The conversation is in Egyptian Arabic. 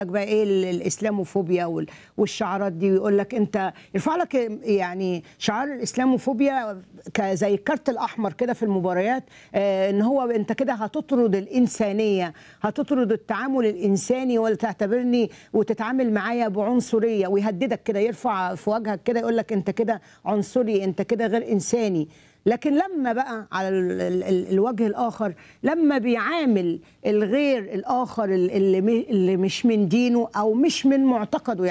بقى ايه ال- الاسلاموفوبيا وال- والشعارات دي ويقول لك انت يرفع لك يعني شعار الاسلاموفوبيا ك- زي الكارت الاحمر كده في المباريات آه، ان هو انت كده هتطرد الانسانيه هتطرد التعامل الانساني ولا تعتبرني وتتعامل معايا بعنصريه ويهددك كده يرفع في وجهك كده يقول لك انت كده عنصري انت كده غير انساني لكن لما بقى على ال- ال- ال- الوجه الاخر لما بيعامل الغير الاخر اللي اللي مش من دينه او مش من معتقده